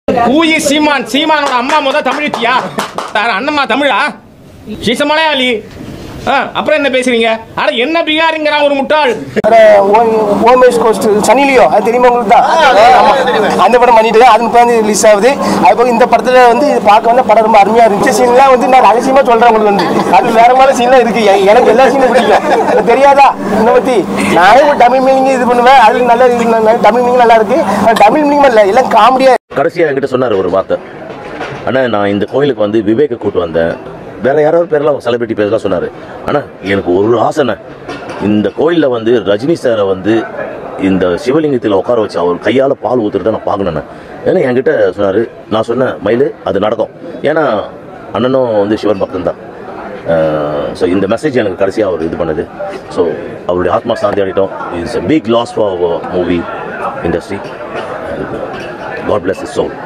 Gooey சீமான் சீமானோட அம்மா முத தமிழ்ச்சியா தார அண்ணம்மா தமிழா சீச மலையாளி ஆ, அப்புறம் என்ன பேசுறீங்க அட என்ன பீகாரிங்கிறான் ஒரு முட்டாள் ஓமேஷ் கோஸ்ட் சனிலியோ அது தெரியுமா உங்களுக்கு தான் ஆமா. அந்த படம் பண்ணிட்டு அது இப்போ வந்து ரிலீஸ் ஆகுது அது போக இந்த படத்துல வந்து இது பார்க்க வந்து படம் ரொம்ப அருமையா இருந்துச்சு சீன்லாம் வந்து நான் ரகசியமா சொல்றேன் உங்களுக்கு வந்து அது வேற மாதிரி சீன்லாம் இருக்கு எ- எனக்கு எல்லா சீனும் பிடிக்கும் எனக்கு தெரியாதா என்னை பத்தி நானே ஒரு தமிழ் மீனிங் இது பண்ணுவேன் அது நல்ல இது நல்ல- தமிழ் மீனிங் நல்லா இருக்கு ஆனா தமிழ் மீனிங் இல்லை எல்லாம் காமெடியா கடைசியாக என்கிட்ட சொன்னார் ஒரு வார்த்தை அண்ணா நான் இந்த கோயிலுக்கு வந்து விவேக கூட்டு வந்தேன் வேற யாராவது பேர்லாம் செலிபிரிட்டி பேர்லாம் சொன்னார் ஆனால் எனக்கு ஒரு ஆசைண்ணே இந்த கோயிலில் வந்து ரஜினி சாரை வந்து இந்த சிவலிங்கத்தில் உட்கார வச்சு அவர் கையால் பால் ஊற்றுறத நான் பார்க்கணுண்ணே ஏன்னா என்கிட்ட சொன்னார் நான் சொன்னேன் மயில் அது நடக்கும் ஏன்னா அண்ணனும் வந்து சிவன் பக்தன் தான் ஸோ இந்த மெசேஜ் எனக்கு கடைசியாக அவர் இது பண்ணது ஸோ அவருடைய ஆத்மா சாந்தி அடையிட்டோம் it's a big loss for movie industry god bless his soul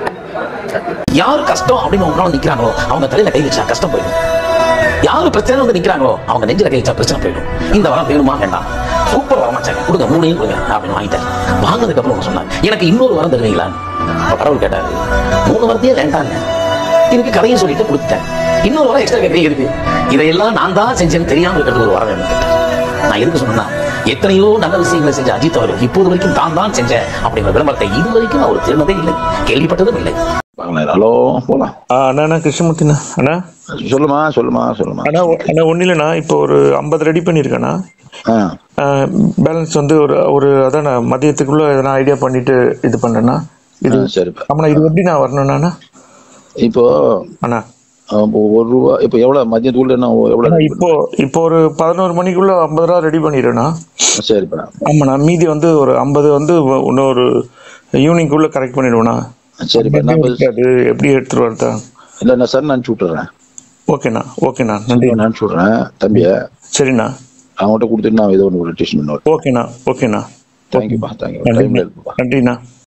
யார் கஷ்டம் அப்படின்னு உங்களால நிக்கிறாங்களோ அவங்க தலையில கை வச்சா கஷ்டம் போயிடும் யாரு பிரச்சனை வந்து நிக்கிறாங்களோ அவங்க நெஞ்சில கை வச்சா பிரச்சனை போயிடும் இந்த வரம் வேணுமா வேண்டாம் சூப்பர் வரம் வச்சாங்க கொடுங்க மூணையும் கொடுங்க அப்படின்னு வாங்கிட்டாரு வாங்கினதுக்கு அப்புறம் அவங்க சொன்னாங்க எனக்கு இன்னொரு வரம் தருவீங்களா அப்ப கடவுள் கேட்டாரு மூணு வரத்தையே வேண்டாங்க இதுக்கு கதையை சொல்லிட்டு கொடுத்துட்டேன் இன்னொரு வரம் எக்ஸ்ட்ரா கேட்கறீங்க இருக்கு இதையெல்லாம் நான் தான் செஞ்சேன்னு தெரியாம இருக்கிறது ஒரு வரம் வேணும் கேட்டார் நான் எதுக்கு சொன்னா எத்தனையோ நல்ல விஷயங்களை செஞ்ச அஜித் அவர்கள் இப்போது வரைக்கும் தான் தான் செஞ்சேன் அப்படிங்கிற விளம்பரத்தை இது வரைக்கும் அவர் திருந்ததே இல்லை கேள்விப்பட்டதும் இல்லை வாங்களேன் ஹலோ போலாம் ஆ, அண்ணா அண்ணா கிருஷ்ணமூர்த்திண்ணா அண்ணா சொல்லுமா சொல்லுமா சொல்லுமா அண்ணா ஒ- அண்ணா ஒன்றும் இல்லைண்ணா இப்போ ஒரு ஐம்பது ரெடி பண்ணியிருக்கேண்ணா ஆ பேலன்ஸ் வந்து ஒரு ஒரு அதான் நான் மதியத்துக்குள்ள எதனா ஐடியா பண்ணிட்டு இது பண்ணேண்ணா இது ஆ, சரிப்பா ஆமாண்ணா இது எப்படி நான் வரணும்ண்ணா இப்போ அண்ணா ஆ, இப்போ ஒரு ரூபா இப்போ எவ்வளவு மதியத்துக்குள்ள என்ன எவ்வளவு அண்ணா இப்போ இப்போ ஒரு பதினோரு மணிக்குள்ள ஐம்பது ரூபா ரெடி பண்ணிடுறேண்ணா சரிப்பா ஆமாண்ணா மீதி வந்து ஒரு ஐம்பது வந்து வ- இன்னொரு ஈவினிங்குள்ள கரெக்ட் பண்ணிடுவேண்ணா சரிப்பா நான் இப்ப- அது எப்படி எடுத்துட்டு வரதா இல்ல நான் சார் நான் அனுப்பிச்சு விட்டுறேன் ஓகேண்ணா ஓகேண்ணா நன்றி நான் அனுப்பிச்சு விட்றேன் தம்பிய சரிண்ணா அவங்ககிட்ட கொடுத்துட்டு நான் ஏதோ ஒன்று டேஷன் பண்ணுவேன் ஓகேண்ணா ஓகேண்ணா தேங்க்யூப்பா தேங்க்யூ டைம்ல நன்றிண்ணா இருக்குப்பா நன்றிண்ணா